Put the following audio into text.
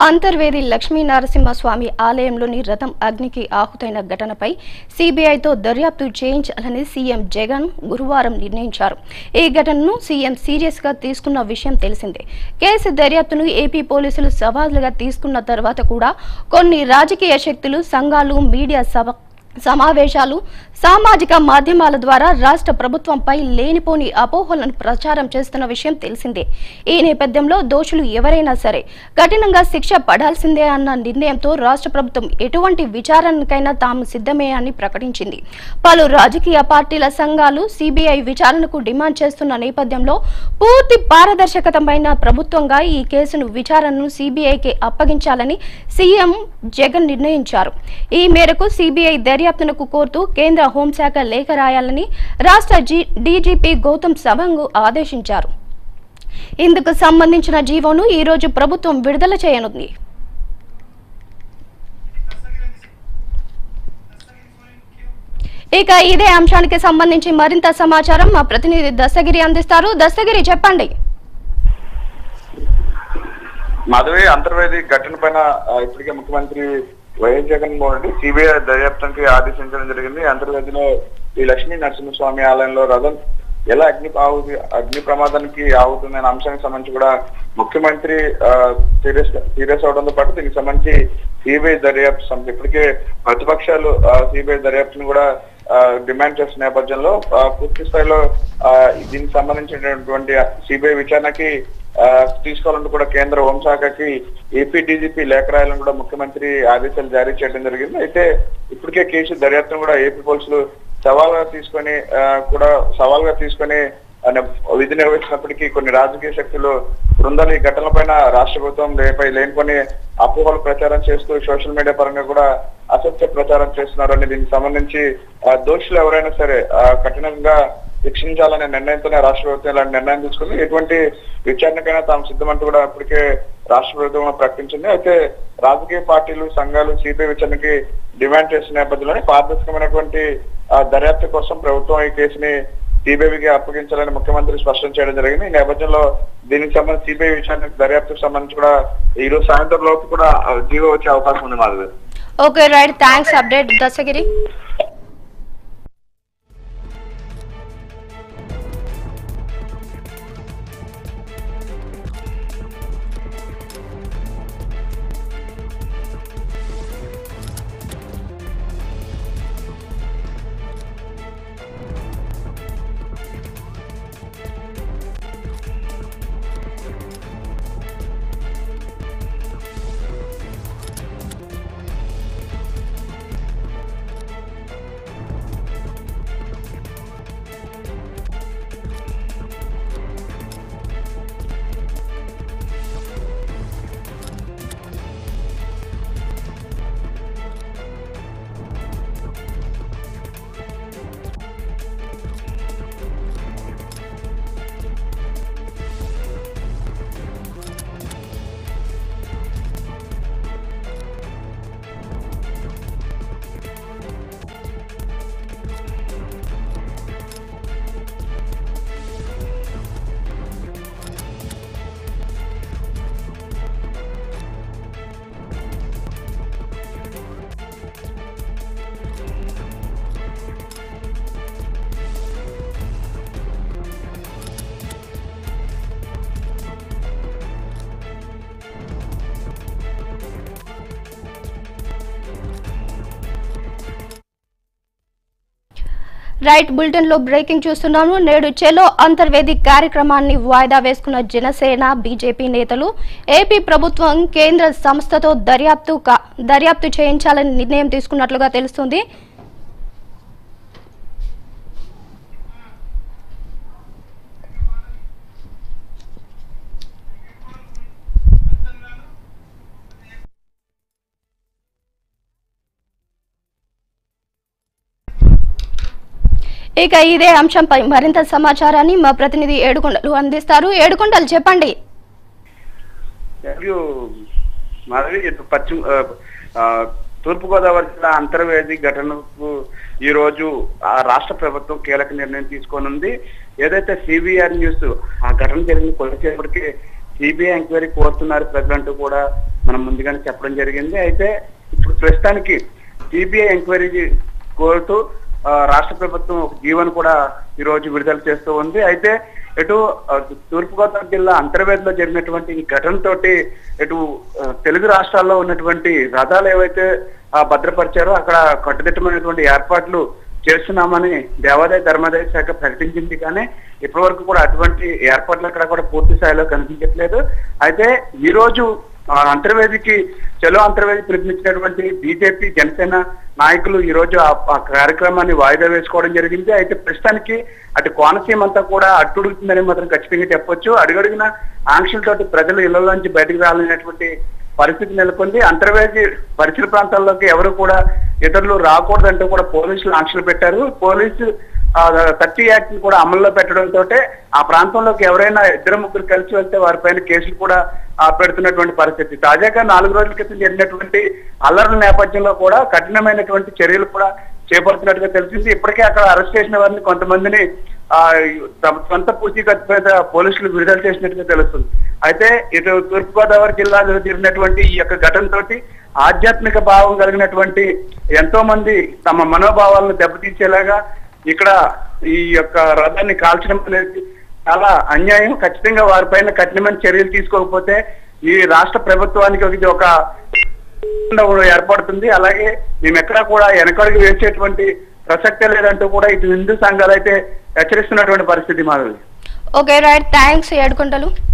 అంతర్వేది లక్ష్మీ నరసింహస్వామి ఆలయంలోని రథం అగ్నికి ఆహుతైన ఘటనపై సీబీఐతో దర్యాప్తు చేయించాలని సీఎం జగన్ గురువారం నిర్ణయించారు ఈ ఘటనను సీఎం సీరియస్ గా తీసుకున్న విషయం తెలిసిందే కేసు దర్యాప్తును ఏపీ పోలీసులు సవాలుగా తీసుకున్న తర్వాత కూడా కొన్ని రాజకీయ శక్తులు సంఘాలు మీడియా సభ సమావేశాలు సామాజిక మాధ్యమాల ద్వారా రాష్ట్ర ప్రభుత్వంపై లేనిపోని అపోహలను ప్రచారం చేస్తున్న విషయం తెలిసిందే ఈ నేపథ్యంలో దోషులు ఎవరైనా సరే కఠినంగా శిక్ష పడాల్సిందే అన్న నిర్ణయంతో రాష్ట్ర ప్రభుత్వం ఎటువంటి విచారణకైనా తాము సిద్ధమే అని ప్రకటించింది పలు రాజకీయ పార్టీల సంఘాలు సిబిఐ విచారణకు డిమాండ్ చేస్తున్న నేపథ్యంలో పూర్తి పారదర్శకతమైన ప్రభుత్వంగా ఈ కేసును విచారణను సిబిఐకి అప్పగించాలని సీఎం జగన్ నిర్ణయించారు ఈ మేరకు సిబిఐ దర్యాప్తునకు కోరుతూ కేంద్ర హోంశాఖ లేఖ రాయాలని రాష్ట్ర జీ- డీజీపీ గౌతమ్ సవంగ్ ఆదేశించారు ఇందుకు సంబంధించిన జీవోను ఈ రోజు ప్రభుత్వం విడుదల చేయనుంది ఇక ఇదే అంశానికి సంబంధించి మరింత సమాచారం మా ప్రతినిధి దస్తగిరి అందిస్తారు దస్తగిరి చెప్పండి మాధవి అంతర్వేది ఘటన పైన ఆ, ఇప్పటికే ముఖ్యమంత్రి వైఎస్ జగన్మోహన్ రెడ్డి సిబిఐ దర్యాప్తుకి ఆదేశించడం జరిగింది అంతర్వేదిలో ఈ లక్ష్మీ నరసింహస్వామి ఆలయంలో రథం ఎలా అగ్ని ఆహుతి అగ్ని ప్రమాదానికి ఆవుతుంది అనే అంశానికి సంబంధించి కూడా ముఖ్యమంత్రి సీరియస్ సీరియస్ అవడంతో పాటు దీనికి సంబంధించి సిబిఐ దర్యాప్తు సంబంధించి ఇప్పటికే ప్రతిపక్షాలు సిబిఐ దర్యాప్తును కూడా ఆ, డిమాండ్ చేస్తున్న నేపథ్యంలో ఆ, పూర్తి స్థాయిలో ఆ, దీనికి సంబంధించినటువంటి సిబిఐ విచారణకి ఆ, తీసుకోవాలంటూ కూడా కేంద్ర హోంశాఖకి ఏపీ డీజీపీ లేఖ రాయాలని కూడా ముఖ్యమంత్రి ఆదేశాలు జారీ చేయడం జరిగింది అయితే ఇప్పటికే కేసు దర్యాప్తును కూడా ఏపీ పోలీసులు సవాల్గా తీసుకొని ఆ, కూడా సవాల్గా తీసుకొని ఆ, విధి నిర్వహించినప్పటికీ కొన్ని రాజకీయ శక్తులు బృందాలు ఈ ఘటనల పైన రాష్ట్ర ప్రభుత్వం లేపై లేనిపోని అపోహలు ప్రచారం చేస్తూ సోషల్ మీడియా పరంగా కూడా అసత్య ప్రచారం చేస్తున్నారు అని దీనికి సంబంధించి ఆ, దోషులు ఎవరైనా సరే ఆ, కఠినంగా శిక్షించాలనే నిర్ణయంతోనే రాష్ట్ర ప్రభుత్వం ఇలాంటి నిర్ణయం తీసుకుంది ఎటువంటి విచారణకైనా తాము సిద్ధమంటూ కూడా ఇప్పటికే రాష్ట్ర ప్రభుత్వం ప్రకటించింది అయితే రాజకీయ పార్టీలు సంఘాలు సిబిఐ విచారణకి డిమాండ్ చేసిన నేపథ్యంలోనే పారదర్శకమైనటువంటి ఆ, దర్యాప్తు కోసం ప్రభుత్వం ఈ కేసుని సిబిఐకి అప్పగించాలని ముఖ్యమంత్రి స్పష్టం చేయడం జరిగింది ఈ నేపథ్యంలో దీనికి సంబంధించి సిబిఐ విచారణ దర్యాప్తుకు సంబంధించి కూడా ఈ రోజు సాయంత్రం లోపు కూడా ఆ, జీవో వచ్చే అవకాశం ఉంది Madhavi okay right thanks update Dastagiri right bulletin లో బ్రేకింగ్ చూస్తున్నాము నేడు చెలో అంతర్వేది కార్యక్రమాన్ని వాయిదా వేసుకున్న జనసేన బీజేపీ నేతలు ఏపీ ప్రభుత్వం కేంద్ర సంస్థతో దర్యాప్తు కా- దర్యాప్తు చేయించాలని నిర్ణయం తీసుకున్నట్లుగా తెలుస్తుంది ఇక ఇదే అంశంపై మరింత సమాచారాన్ని మా ప్రతినిధి ఏడుకొండలు అందిస్తారు ఏడుకొండలు చెప్పండి థ్యాంక్ యూ మాధవి ఇటు పశ్చిమ ఆ, ఆ, తూర్పుగోదావరి జిల్లా అంతర్వేది ఘటనకు ఈ రోజు ఆ రాష్ట్ర ప్రభుత్వం కీలక నిర్ణయం తీసుకోనుంది ఏదైతే సిబిఆర్ న్యూస్ ఆ ఘటన జరిగిన కొద్దిసేపటికి సిబిఐ ఎంక్వైరీ కోరుతున్నారు ప్రజలంటూ కూడా మనం ముందుగానే చెప్పడం జరిగింది అయితే ఇప్పుడు ప్రస్తుతానికి సిబిఐ ఎంక్వైరీ కోరుతూ ఆ, రాష్ట్ర ప్రభుత్వం ఒక జీవన్ కూడా ఈ రోజు విడుదల చేస్తూ ఉంది అయితే ఇటు ఆ, తూర్పుగోదావరి జిల్లా అంతర్వేదిలో జరిగినటువంటి ఈ ఘటనతోటి ఇటు ఆ, తెలుగు రాష్ట్రాల్లో ఉన్నటువంటి రథాలు ఏవైతే ఆ, భద్రపరిచారో అక్కడ కట్టుదిట్టమైనటువంటి ఏర్పాట్లు చేస్తున్నామని దేవాదాయ ధర్మాదాయ శాఖ ప్రకటించింది కానీ ఇప్పటి వరకు కూడా అటువంటి ఏర్పాట్లు అక్కడ కూడా పూర్తి స్థాయిలో కనిపించట్లేదు అయితే ఈ రోజు ఆ, అంతర్వేదికి చలో అంతర్వేది పిలుపునిచ్చినటువంటి బీజేపీ జనసేన నాయకులు ఈ రోజు ఆ ఆ కార్యక్రమాన్ని వాయిదా వేసుకోవడం జరిగింది అయితే ప్రస్తుతానికి అటు కోనసీమ అంతా కూడా అట్టుడుగుతుందని మాత్రం ఖచ్చితంగా చెప్పొచ్చు అడుగడుగున ఆంక్షలతోటి ప్రజలు ఇళ్లలోంచి బయటకు రాలేనటువంటి పరిస్థితి నెలకొంది అంతర్వేది పరిసర ప్రాంతాల్లోకి ఎవరు కూడా ఇతరులు రాకూడదంటూ కూడా పోలీసులు ఆంక్షలు పెట్టారు పోలీసు థర్టీ యాక్ట్ ని కూడా అమల్లో పెట్టడంతో ఆ ప్రాంతంలోకి ఎవరైనా ఇద్దరు ముగ్గురు కలిసి వెళ్తే వారిపైన కేసులు కూడా ఆ, పెడుతున్నటువంటి పరిస్థితి తాజాగా నాలుగు రోజుల క్రితం జరిగినటువంటి అల్లర్ల నేపథ్యంలో కూడా కఠినమైనటువంటి చర్యలు కూడా చేపడుతున్నట్టుగా తెలిసింది ఇప్పటికే అక్కడ అరెస్ట్ చేసిన వారిని కొంతమందిని ఆ తమ సొంత పూచీకత్తు మీద పోలీసులు విడుదల చేసినట్టుగా తెలుస్తుంది అయితే ఇటు తూర్పుగోదావరి జిల్లాలో జరిగినటువంటి ఈ యొక్క ఘటనతోటి ఆధ్యాత్మిక భావం కలిగినటువంటి ఎంతో మంది తమ మనోభావాలను దెబ్బతీసేలాగా ఇక్కడ ఈ యొక్క రథాన్ని కాల్చడం అనేది చాలా అన్యాయం ఖచ్చితంగా వారిపైన కఠినమైన చర్యలు తీసుకోకపోతే ఈ రాష్ట్ర ప్రభుత్వానికి ఇది ఒక ఏర్పడుతుంది అలాగే మేము ఎక్కడా కూడా వెనకడుగు వేసేటువంటి ప్రసక్తే లేదంటూ కూడా ఇటు హిందూ సంఘాలు అయితే హెచ్చరిస్తున్నటువంటి పరిస్థితి మాది ఓకే రైట్ థ్యాంక్స్ ఏడుకొండలు